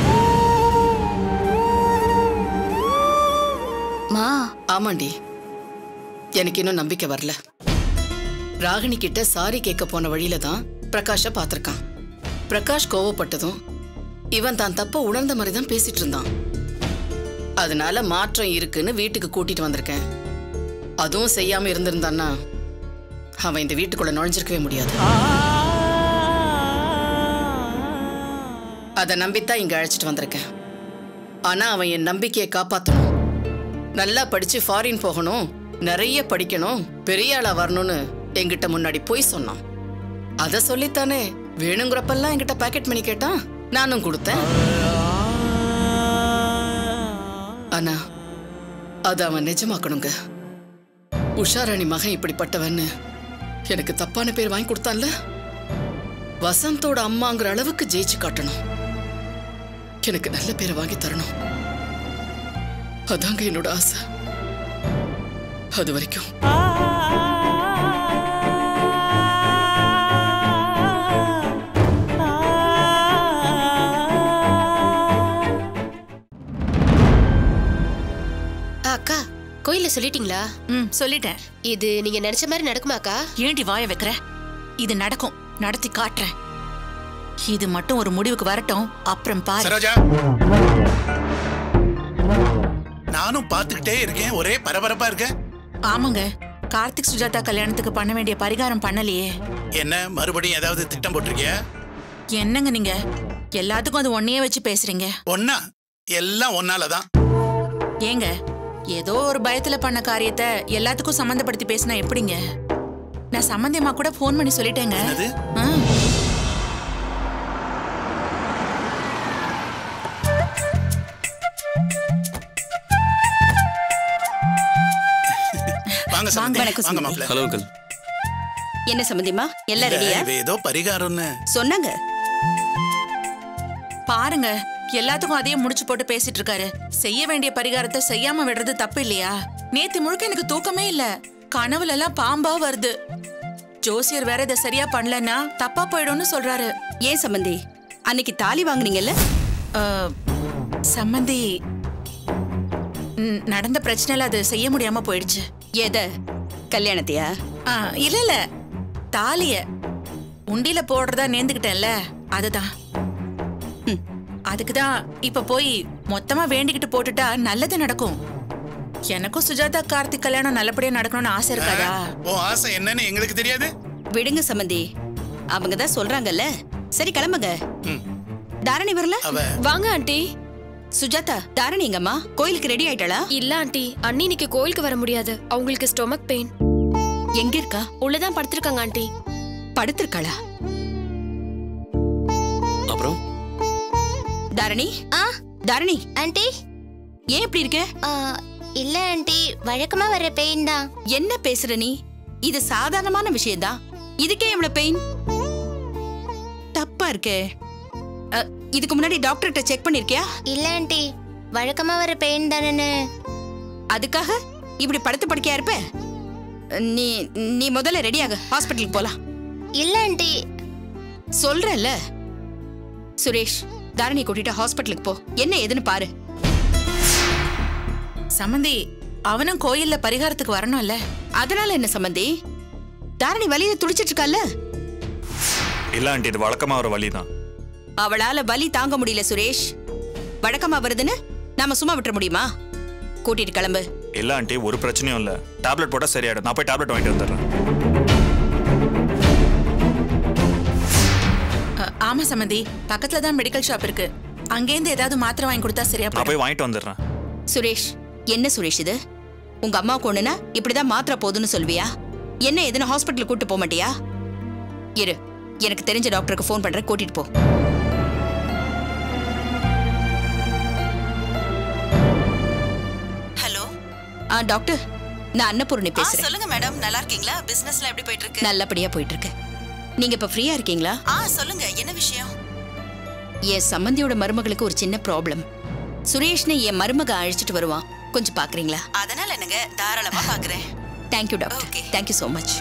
மா ஆமாண்டி எனக்கு இன்னும் நம்பிக்கை வரல ராகினி கிட்ட சாரி கேட்க போன வழியில தான் பிரகாஷ பார்த்திருக்கான் பிரகாஷ் கோவப்பட்டதும் இவன் தான் தப்ப உணர்ந்த மாதிரி தான் பேசிட்டு இருந்தான் அதனால மாற்றம் இருக்குன்னு வீட்டுக்கு கூட்டிட்டு வந்திருக்கேன் அதுவும் செய்யாம இருந்திருந்தான்னா அவன் இந்த வீட்டுக்குள்ள நுழைஞ்சிருக்கவே முடியாது அதை நம்பித்தான் இங்க அழைச்சிட்டு வந்திருக்கேன் ஆனா அவன் என் நம்பிக்கையை காப்பாத்தணும் நல்லா படிச்சு ஃபாரின் போகணும் நிறைய படிக்கணும் பெரிய ஆளா வரணும்னு என்கிட்ட முன்னாடி போய் சொன்னான் அதை சொல்லித்தானே வேணுங்கிறப்பெல்லாம் என்கிட்ட பாக்கெட் மணி கேட்டான் நானும் கொடுத்தேன் ஆனா அது அவன் நிஜமாக்கணுங்க உஷாராணி மகன் இப்படிப்பட்டவன்னு எனக்கு தப்பான பேர் வாங்கி கொடுத்தான்ல வசந்தோட அம்மாங்கிற அளவுக்கு ஜெயிச்சு காட்டணும் எனக்கு நல்ல பேரை வாங்கி தரணும் அதாங்க என்னோட ஆசை அது வரைக்கும் ஆ, அக்கா கோயில்ல சொல்லிட்டீங்களா ம் சொல்லிட்டேன் இது நீங்க நினைச்ச மாதிரி நடக்குமாக்கா ஏண்டி வாய வைக்கிற இது நடக்கும் நடத்தி காட்டுறேன் இது மட்டும் ஒரு முடிவுக்கு வரட்டும் அப்புறம் பாரு சரோஜா நானும் பார்த்துக்கிட்டே இருக்கேன் ஒரே பரபரப்பா இருக்கேன் ஆமாங்க கார்த்திக் சுஜாதா கல்யாணத்துக்கு பண்ண வேண்டிய பரிகாரம் பண்ணலையே என்ன மறுபடியும் ஏதாவது திட்டம் போட்டிருக்கியா என்னங்க நீங்க எல்லாத்துக்கும் அது ஒன்னையே வச்சு பேசுறீங்க ஒன்னா எல்லாம் ஒன்னாலதான் ஏங்க ஏதோ ஒரு பயத்துல பண்ண காரியத்தை எல்லாத்துக்கும் சம்மந்தப்படுத்தி பேசினா எப்படிங்க நான் சம்மந்தியமா கூட ஃபோன் பண்ணி சொல்லிட்டேங்க ஆ. வாங்க சம்பந்தி வணக்கம் வாங்க சம்பந்தி. மாப்பிள்ள ஹலோ அங்கிள் என்ன சம்பந்திமா எல்லாம் ரெடியா இவ ஏதோ பரிகாரம்னு சொன்னாங்க பாருங்க எல்லாத்துக்கும் அதையே முடிச்சு போட்டு பேசிட்டு இருக்காரு செய்ய வேண்டிய பரிகாரத்தை செய்யாம விடுறது தப்பு இல்லையா நேத்து முழுக்க எனக்கு தூக்கமே இல்ல கனவுல எல்லாம் பாம்பா வருது ஜோசியர் வேற இதை சரியா பண்ணலன்னா தப்பா போயிடும்னு சொல்றாரு ஏன் சம்பந்தி அன்னைக்கு தாலி வாங்குனீங்கல்ல சம்மந்தி ம், நடந்த பிரச்சனைல அது செய்ய முடியாம போயிடுச்சு எத கல்யாணத்தையா ஆ, இல்ல இல்ல தாலிய உண்டியில போடுறதா நேர்ந்துக்கிட்டேன்ல அதுதான் அதுக்குதான் இப்ப போய் மொத்தமா வேண்டிக்கிட்டு போட்டுட்டா நல்லது நடக்கும் எனக்கும் சுஜாதா கார்த்திக் கல்யாணம் நல்லபடியா நடக்கணும்னு ஆசை இருக்காதா உன் ஆசை என்னன்னு எங்களுக்கு தெரியாது விடுங்க சம்பந்தி அவங்க தான் சொல்றாங்கல்ல சரி கிளம்புங்க தாரணி வரல வாங்க ஆண்டி சுஜாதா தாரணி எங்கம்மா கோயிலுக்கு ரெடி ஆயிட்டாளா இல்ல ஆண்டி அண்ணி இன்னைக்கு கோயிலுக்கு வர முடியாது அவங்களுக்கு ஸ்டொமக் பெயின் எங்க இருக்கா உள்ளதான் படுத்திருக்காங்க ஆண்டி படுத்திருக்காளா அப்புறம் தாரணி ஆ தாரணி ஆண்டி ஏன் இப்படி இருக்க இல்ல ஆண்டி வழக்கமா வர பெயின் தான் என்ன பேசுற நீ இது சாதாரணமான விஷயம்தான் இதுக்கே இவ்வளவு பெயின் தப்பா இருக்கே அ, இதுக்கு முன்னாடி டாக்டர்கிட்ட செக் பண்ணிருக்கியா இல்ல ஆண்டி வழக்கமா வர பெயின் தானே அதுக்காக இப்படி படுத்து படுக்கையா இருப்ப நீ நீ முதல்ல ரெடியாக ஹாஸ்பிட்டலுக்கு போலாம் இல்ல ஆண்டி சொல்றல சுரேஷ் தாரணி கூட்டிட்டு ஹாஸ்பிட்டலுக்கு போ என்ன ஏதுன்னு பாரு சம்மந்தி அவனும் கோயில்ல பரிகாரத்துக்கு வரணும்ல அதனால என்ன சம்பந்தி தாரணி வலியில துடிச்சிட்டு இருக்கால இல்ல ஆண்டி இது வழக்கமா ஒரு வழி தான் அவளால வலி தாங்க முடியல சுரேஷ் வழக்கமா வருதுன்னு நாம சும்மா விட்டுற முடியுமா கூட்டிட்டு கிளம்பு இல்ல ஆண்டி ஒரு பிரச்சனையும் இல்ல டேப்லெட் போட்டா சரியாயிடும் நான் போய் டேப்லெட் வாங்கிட்டு வந்துடுறேன் அ, ஆமா சம்மந்தி பக்கத்துல தான் மெடிக்கல் ஷாப் இருக்கு அங்கேருந்து ஏதாவது மாத்திரை வாங்கி கொடுத்தா சரியா நான் போயிடும் போய் வாங்கிட்டு வந்துடுறேன் சுரேஷ் என்ன சுரேஷ் இது உங்க அம்மாவுக்கு ஒண்ணுனா இப்படிதான் மாத்திரை போதுன்னு சொல்வியா என்ன எதுன்னு ஹாஸ்பிட்டல் கூட்டு போக மாட்டியா இரு எனக்கு தெரிஞ்ச டாக்டருக்கு ஃபோன் பண்றேன் கூட்டிட்டு போ ஹலோ ஆ டாக்டர் நான் அன்னபூர்ணி பேசுறேன் சொல்லுங்க மேடம் நல்லா இருக்கீங்களா பிசினஸ்ல எப்படி போயிட்டு இருக்கு நல்லபடியா போயிட்டு இருக்கு நீங்க இப்ப ஃப்ரீயா இருக்கீங்களா ஆ சொல்லுங்க என்ன விஷயம் என் சம்பந்தியோட மருமகளுக்கு ஒரு சின்ன ப்ராப்ளம் சுரேஷ்னை என் மருமக அழைச்சிட்டு வருவான் கொஞ்சம் பாக்குறீங்களா அதனால என்னங்க தாராளமா பாக்குறேன் thank you doctor thank you so much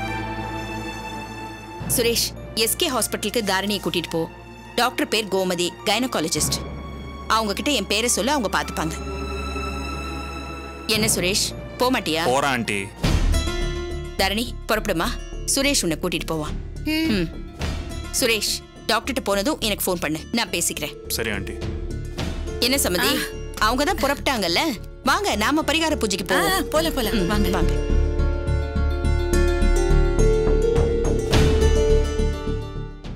Suresh SK ஹாஸ்பிட்டலுக்கு தாரணியை கூட்டிட்டு போ டாக்டர் பேர் கோமதி கைனகாலஜிஸ்ட் அவங்க கிட்ட என் பேரை சொல்ல அவங்க பார்த்துப்பாங்க என்ன சுரேஷ் போக மாட்டியா போறேன் ஆண்டி தரணி புறப்படுமா சுரேஷ் உன்னை கூட்டிட்டு போவான் ம். சுரேஷ் டாக்டர்கிட்ட போனதும் எனக்கு ஃபோன் பண்ணு நான் பேசிக்கிறேன் சரி ஆண்டி என்ன சம்மதி அவங்க தான் புறப்பட்டாங்கல்ல வாங்க நாம பரிகார பூஜைக்கு போவோம் போல போல வாங்க வாங்க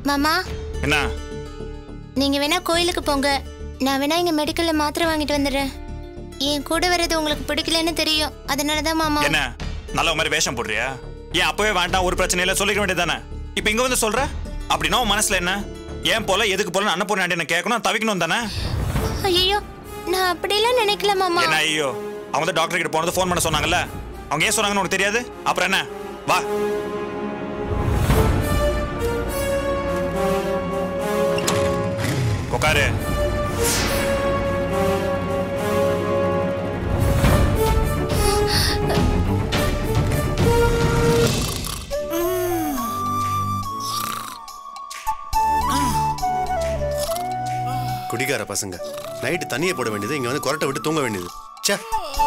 மாமா என்ன நீங்க வேணா கோயிலுக்கு போங்க நான் வேணா இங்க மெடிக்கல்ல மாத்திரை வாங்கிட்டு வந்துடுறேன் என் கூட வர்றது உங்களுக்கு பிடிக்கலன்னு தெரியும் அதனால தான் மாமா என்ன நல்ல மாதிரி வேஷம் போடுறியா ஏன் அப்பவே வேண்டாம் ஒரு பிரச்சனை இல்லை சொல்லிக்க வேண்டியதானே இப்போ இங்க வந்து சொல்ற அப்படின்னா உன் மனசுல என்ன ஏன் போல எதுக்கு போல அன்னபூர்ண ஆண்டி கேட்கணும் தவிக்கணும் தானே ஐயோ நான் அப்படியெல்லாம் நினைக்கல மாமா என்ன ஐயோ அவங்க தான் டாக்டர் கிட்ட போனது ஃபோன் பண்ண சொன்னாங்கல்ல அவங்க ஏன் சொன்னாங்கன்னு உனக்கு தெரியாது அப்புறம் என்ன வா உட்காரு குடிகார பசங்க நைட்டு தண்ணியை போட வேண்டியது இங்க வந்து கொரட்டை விட்டு தூங்க வேண்டியது ச்சே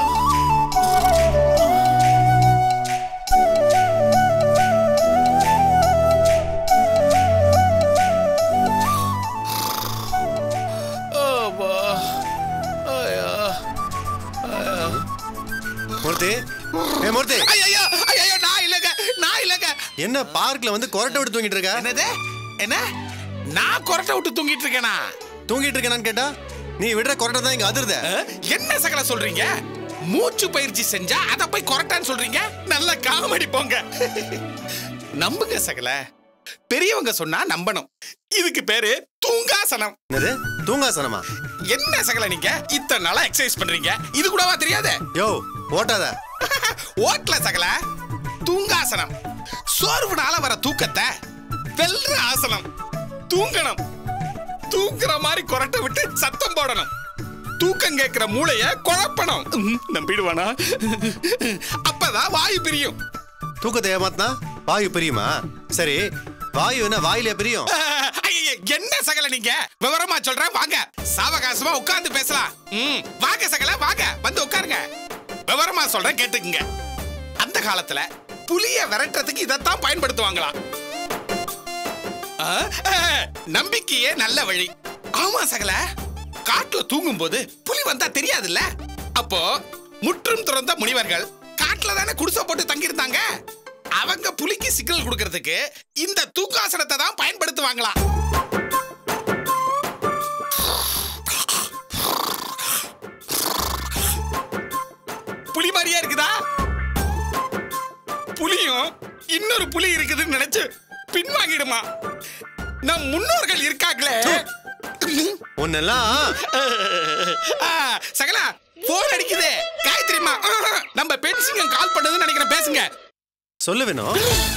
மூர்த்தி ஏ மூர்த்தி ஐயோ ஐயோ நான் இல்லங்க நான் இல்லங்க என்ன பார்க்ல வந்து கொரட்டை விட்டு தூங்கிட்டு இருக்க என்னது என்ன நான் கொரட்டை விட்டு தூங்கிட்டு இருக்கேனா தூங்கிட்டு இருக்கேனான்னு கேட்டா நீ விடுற கொரட்டை தான் இங்க அதிருத என்ன சகல சொல்றீங்க மூச்சு பயிற்சி செஞ்சா அத போய் கொரட்டான்னு சொல்றீங்க நல்ல காமெடி போங்க நம்புங்க சகல பெரியவங்க சொன்னா நம்பணும் இதுக்கு பேரு தூங்காசனம் என்னது தூங்காசனமா என்ன சகல நீங்க இத்தனை நாளா எக்ஸசைஸ் பண்றீங்க இது கூடவா தெரியாது யோ ஓட்டாத ஓட்டல சகல தூங்காசனம் சோர்வுனால வர தூக்கத்தை வெல்ற ஆசனம் தூங்கணும் தூங்குற மாதிரி கொரட்டை விட்டு சத்தம் போடணும் தூக்கம் கேட்கிற மூளைய குழப்பணும் ம், நம்பிடுவானா அப்பதான் வாயு பிரியும் தூக்கத்தை ஏமாத்தினா வாயு பிரியுமா சரி வாயு என்ன வாயிலே பிரியும் ஐயையே, என்ன சகல நீங்க விவரமா சொல்றேன் வாங்க சாவகாசமா உட்கார்ந்து பேசலாம் ம், வாங்க சகல வாங்க வந்து உட்காருங்க விவரமா சொல்றேன் கேட்டுக்குங்க அந்த காலத்துல புலிய விரட்டுறதுக்கு இதைத்தான் பயன்படுத்துவாங்களாம் ஆ, ஆ, நம்பிக்கையே நல்ல வழி ஆமா சகல காட்டுல தூங்கும் போது புலி வந்தா தெரியாதுல்ல அப்போ முற்றும் துறந்த முனிவர்கள் காட்டுல தானே குடிசை போட்டு தங்கியிருந்தாங்க அவங்க புலிக்கு சிக்னல் கொடுக்கறதுக்கு இந்த தூக்காசனத்தை தான் பயன்படுத்துவாங்களா புலி மாதிரியா இருக்குதா புலியும் இன்னொரு புலி இருக்குதுன்னு நினைச்சு பின்வாங்கிடுமா நம் முன்னோர்கள் இருக்காங்களே உன்னெல்லாம் ஆ, சகலா போன் அடிக்குது காயத்ரிமா நம்ம பெண் சிங்கம் கால் பண்ணதுன்னு நினைக்கிறேன் பேசுங்க சொல்லு வேணும்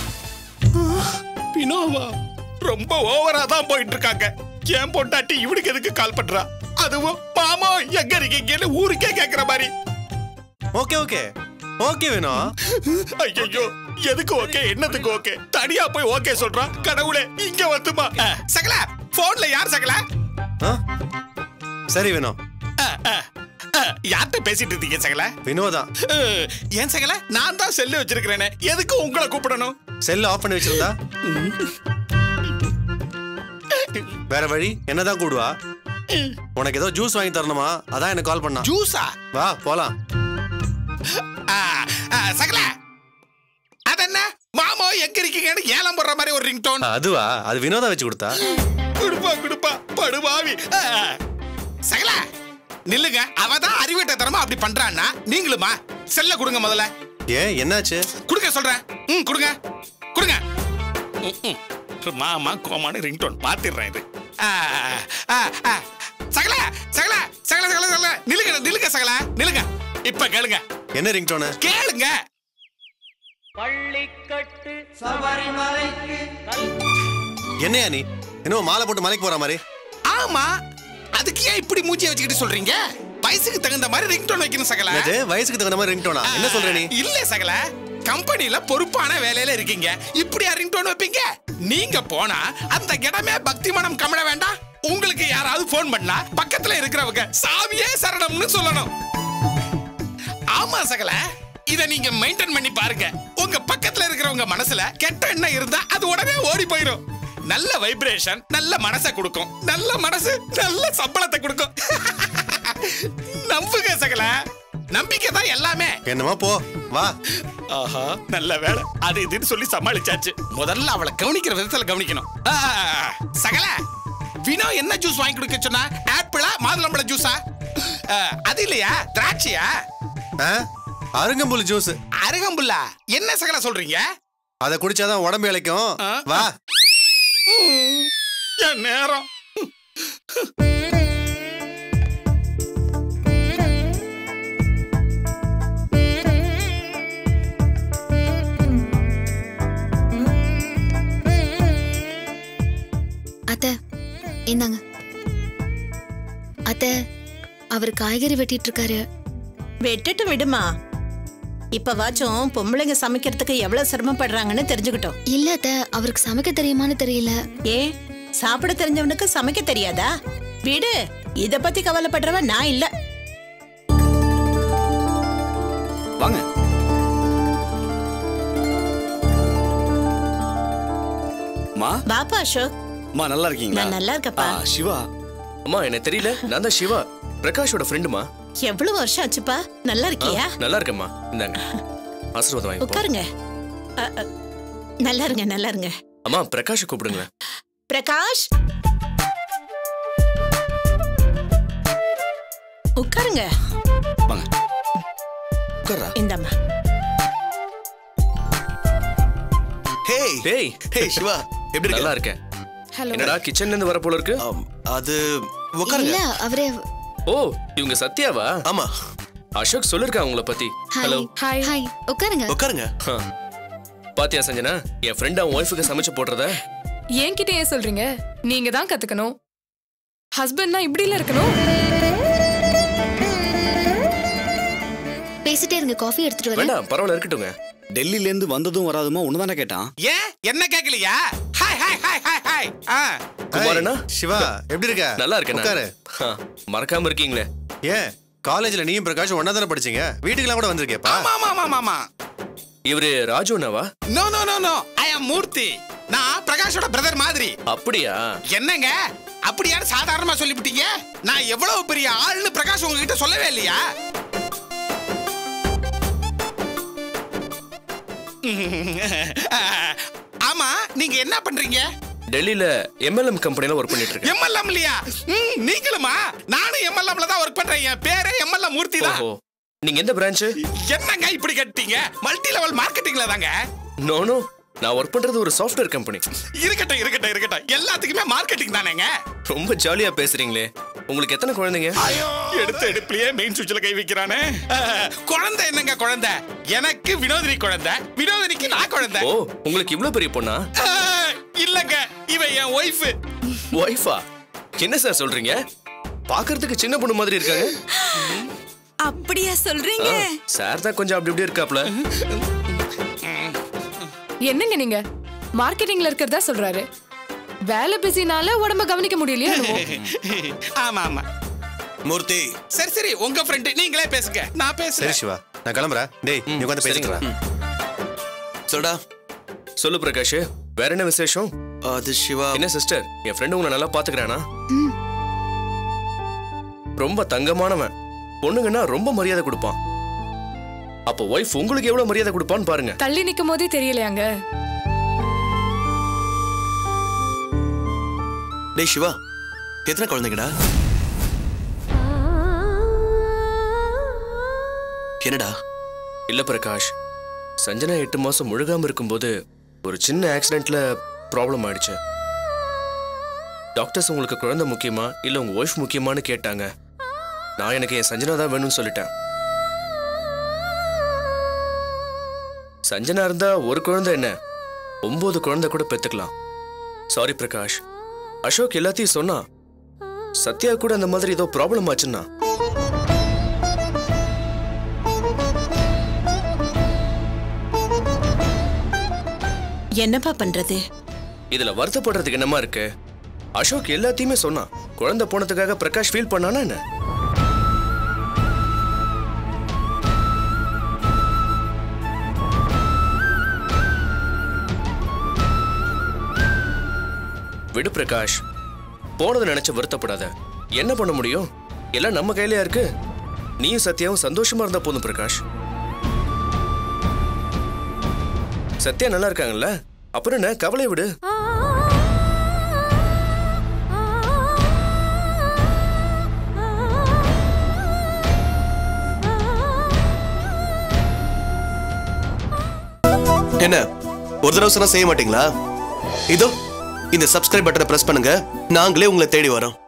பினோவா ரொம்ப ஓவரா தான் போயிட்டு இருக்காங்க ஏன் பொண்டாட்டி இவனுக்கு எதுக்கு கால் பண்றா அதுவும் மாமா எங்க இருக்கீங்கன்னு ஊருக்கே கேக்குற மாதிரி ஓகே ஓகே ஓகே வேணும் ஐயோ எதுக்கு ஓகே என்னத்துக்கு ஓகே தனியா போய் ஓகே சொல்றா கடவுளே இங்க வந்துமா அஹ், சகலா போன்ல யார் சகலா ஆ? சரி வேணும் அஹ், அஹ், அஹ், யார்கிட்ட பேசிட்டு இருந்தீங்க சகலா வினோதா அஹ், ஏன் சகல நான் தான் செல்லு வச்சிருக்கிறேனே எதுக்கு உங்களை கூப்பிடணும் செல்ல ஆஃப் பண்ணி வச்சிருந்தா வேற வழி என்னதான் கூடுவா உனக்கு ஏதோ ஜூஸ் வாங்கி தரணுமா அதான் எனக்கு கால் பண்ணா ஜூஸா வா போலாம் சகல அதென்ன மாமா எங்க இருக்கீங்கன்னு ஏலம் போடுற மாதிரி ஒரு ரிங்டோன் அதுவா அது வினோதா வச்சு கொடுத்தா குடுப்பா குடுப்பா படுபாவி அஹ், சகல நில்லுங்க அவ தான் அறிவிட்ட அப்படி பண்றான்னா நீங்களுமா செல்ல கொடுங்க முதல்ல ஏன் என்னாச்சு கொடுங்க சொல்றேன் ம் கொடுங்க கொடுங்க ம், ம். மாமா கோமானு ரிங்டோன் மாத்திடுறேன் இது ஆ, ஆ, ஆ. சகல சகல சகல சகல சகல நில்லுங்க நில்லுங்க சகல நில்லுங்க இப்ப கேளுங்க என்ன ரிங்டோனு கேளுங்க பள்ளிக்கட்டு சபரிமலைக்கு என்னையா நீ என்னவோ மாலை போட்டு மலைக்கு போற மாதிரி ஆமா அதுக்கு ஏன் இப்படி மூஞ்சிய வச்சுக்கிட்டு சொல்றீங்க வயசுக்கு தகுந்த மாதிரி ரிங்டோன் வைக்கணும் சகல என்னது வயசுக்கு தகுந்த மாதிரி ரிங்டோனா என்ன சொல்ற நீ இல்ல சகல கம்பெனில பொறுப்பான வேலையில இருக்கீங்க இப்படி ரிங்டோன் வைப்பீங்க நீங்க போனா அந்த இடமே பக்தி மனம் கமழ வேண்டாம் உங்களுக்கு யாராவது போன் பண்ணா பக்கத்துல இருக்கிறவங்க சாமியே சரணம்னு சொல்லணும் ஆமா சகல இத நீங்க மெயின்டைன் பண்ணி பாருங்க உங்க பக்கத்துல இருக்கிறவங்க மனசுல கெட்ட எண்ணம் இருந்தா அது உடனே ஓடி போயிடும் நல்ல வைப்ரேஷன் நல்ல மனசை கொடுக்கும் நல்ல மனசு நல்ல சம்பளத்தை கொடுக்கும் நம்புங்க சகல நம்பிக்கை தான் எல்லாமே என்னமா போ வா ஆஹா நல்ல வேலை அது இதுன்னு சொல்லி சமாளிச்சாச்சு முதல்ல அவளை கவனிக்கிற விதத்துல கவனிக்கணும் ஆ, சகல வினோ என்ன ஜூஸ் வாங்கி கொடுக்க சொன்னா ஆப்பிளா மாதுளம்பழ ஜூஸா ஆ, அது இல்லையா திராட்சையா அருங்கம்புல் ஜூஸ் அருகம்புல்லா என்ன சகல சொல்றீங்க அதை குடிச்சாதான் உடம்பு இளைக்கும் வா ம், என் நேரம் அத்தை இந்தாங்க அத்தை அவர் காய்கறி வெட்டிட்டு இருக்காரு வெட்டட்டும் விடுமா இப்ப வாச்சும் பொம்பளைங்க சமைக்கிறதுக்கு எவ்வளவு சிரமப்படுறாங்கன்னு தெரிஞ்சுக்கிட்டோம் இல்ல அத்தை அவருக்கு சமைக்க தெரியுமான்னு தெரியல ஏ சாப்பிட தெரிஞ்சவனுக்கு சமைக்க தெரியாதா விடு இத பத்தி கவலைப்படுறவ நான் இல்ல வாங்க மா பாப்பா அசோக் அம்மா நல்லா இருக்கீங்களா நான் நல்லா இருக்கேன்ப்பா. ஆ, சிவா அம்மா எனக்கு தெரியல நான் தான் சிவா பிரகாஷோட ஃப்ரெண்டுமா எவ்வளவு வருஷம் ஆச்சுப்பா நல்லா இருக்கியா நல்லா இருக்கேம்மா இந்தாங்க ஆசீர்வாதம் வாங்கி உட்காருங்க அ, அ, நல்லா இருங்க நல்லா இருங்க அம்மா பிரகாஷை கூப்பிடுங்க பிரகாஷ் உட்காருங்க வாங்க உட்கார்றா இந்தாம்மா ஹேய் டேய் ஹே சிவா எப்படி இருக்க நல்லா இருக்கேன் ஹலோ என்னடா கிச்சன்ல இருந்து வர போல இருக்கு அது இல்ல அவரே ஓ இவங்க சத்யாவா ஆமா அசோக் சொல்லிருக்கா உங்களை பத்தி ஹலோ ஹாய் ஹாய் உட்காருங்க உட்காருங்க பாத்தியா சஞ்சனா என் ஃப்ரெண்ட் அவன் ஒய்ஃபுக்கு சமைச்சு போடுறத என்கிட்ட ஏன் சொல்றீங்க நீங்க தான் கத்துக்கணும் ஹஸ்பண்ட்னா இப்படில இருக்கணும் பேசிட்டே இருங்க காஃபி எடுத்துட்டு வரேன் வேண்டாம் பரவாயில்ல இருக்கட்டுங்க டெல்லில இருந்து வந்ததும் வராதுமா ஒண்ணுதானே கேட்டான் ஏன் என்ன கேட்கலையா hi hi hi hi hi ஆ குமாரண்ணா சிவா எப்படி இருக்க நல்லா இருக்கேன் உட்காரு மறக்காம இருக்கீங்களே ஏன் காலேஜ்ல நீயும் பிரகாஷ் ஒன்னா தானே படிச்சீங்க வீட்டுக்குலாம் கூட வந்திருக்கேப்பா ஆமா ஆமா ஆமா இவரு ராஜு அண்ணாவா no no no no I am Murthy நான் பிரகாஷோட பிரதர் மாதிரி அப்படியா என்னங்க அப்படியான்னு சாதாரணமா சொல்லிவிட்டீங்க நான் எவ்வளவு பெரிய ஆள்னு பிரகாஷ் உங்ககிட்ட சொல்லவே இல்லையா ஆமா நீங்க என்ன பண்றீங்க டெல்லியில எம்எல்எம் கம்பெனில ஒர்க் பண்ணிட்டு இருக்கேன் எம்எல்எம் இல்லையா ம், நீங்களுமா நானும் எம்எல்எம்ல தான் ஒர்க் பண்றேன் என் பேரே எம்எல்எம் மூர்த்தி தான் ஓஹோ நீங்க எந்த பிரான்ச் என்னங்க இப்படி கட்டிங்க மல்டி லெவல் மார்க்கெட்டிங்ல தாங்க நோ நோ நான் ஒர்க் பண்றது ஒரு சாஃப்ட்வேர் கம்பெனி இருக்கட்டும் இருக்கட்டும் இருக்கட்டும் எல்லாத்துக்குமே மார்க்கெட்டிங் தானேங்க ரொம்ப ஜாலியா பேசுறீங்களே உங்களுக்கு எத்தனை குழந்தைங்க எடுத்த எடுப்புலயே மெயின் சுவிட்ச்ல கை வைக்கிறானே அஹ், குழந்தை என்னங்க குழந்தை எனக்கு வினோதினி குழந்தை வினோதினிக்கு நான் குழந்தை ஓ உங்களுக்கு இவ்ளோ பெரிய பொண்ணா அஹ், இல்லங்க இவ என் ஒய்ஃப் ஒய்ஃபா என்ன சார் சொல்றீங்க பாக்குறதுக்கு சின்ன பொண்ணு மாதிரி இருக்காங்க அப்படியா சொல்றீங்க சார் தான் கொஞ்சம் அப்படி இப்படி இருக்காப்ல என்னங்க நீங்க மார்க்கெட்டிங்ல இருக்கிறதா சொல்றாரு வேலை பிஸினால உடம்ப கவனிக்க முடியலையா என்னமோ? ஆமா ஆமா மூர்த்தி சரி சரி உங்க ஃப்ரெண்ட் நீங்களே பேசுங்க நான் சரி பேசுறேன் சிவா நான் கிளம்புறேன் டேய் நீ உட்காந்து பேசிக்கிறா சொல்டா சொல்லு பிரகாஷ் வேற என்ன விசேஷம் அது சிவா என்ன சிஸ்டர் என் ஃப்ரெண்டு உங்களை நல்லா பாத்துக்கிறானா ரொம்ப தங்கமானவன் பொண்ணுங்கன்னா ரொம்ப மரியாதை கொடுப்பான் அப்போ ஒய்ஃப் உங்களுக்கு எவ்வளவு மரியாதை கொடுப்பான்னு பாருங்க தள்ளி நிக்கும் போதே தெரியலையாங்க டேய் சிவா எத்தனை குழந்தைங்கடா என்னடா இல்ல பிரகாஷ் சஞ்சனா எட்டு மாசம் முழுகாம இருக்கும்போது ஒரு சின்ன ஆக்சிடென்ட்ல ப்ராப்ளம் ஆயிடுச்சு டாக்டர்ஸ் உங்களுக்கு குழந்தை முக்கியமா இல்ல உங்க ஒய்ஃப் முக்கியமான்னு கேட்டாங்க நான் எனக்கு என் சஞ்சனா தான் வேணும்னு சொல்லிட்டேன் சஞ்சனா இருந்தா ஒரு குழந்தை என்ன ஒன்பது குழந்தை கூட பெத்துக்கலாம் சாரி பிரகாஷ் அசோக் எல்லாத்தையும் சொன்னா சத்யா கூட அந்த மாதிரி ஏதோ ப்ராப்ளம் ஆச்சுன்னா என்னப்பா பண்றது இதுல வருத்தப்படுறதுக்கு என்னமா இருக்கு அசோக் எல்லாத்தையுமே சொன்னான் குழந்தை போனதுக்காக பிரகாஷ் ஃபீல் பண்ணானா என்ன விடு பிரகாஷ் போனதை நினைச்சு வருத்தப்படாத என்ன பண்ண முடியும் எல்லாம் நம்ம கையிலயா இருக்கு நீயும் சத்யாவும் சந்தோஷமா இருந்தா போதும் பிரகாஷ் சத்யா நல்லா இருக்காங்கல்ல அப்புறம் என்ன கவலை விடு என்ன ஒரு தடவை சொன்னா செய்ய மாட்டீங்களா இதோ இந்த சப்ஸ்கிரைப் பட்டனை பிரஸ் பண்ணுங்க நாங்களே உங்களை தேடி வரோம்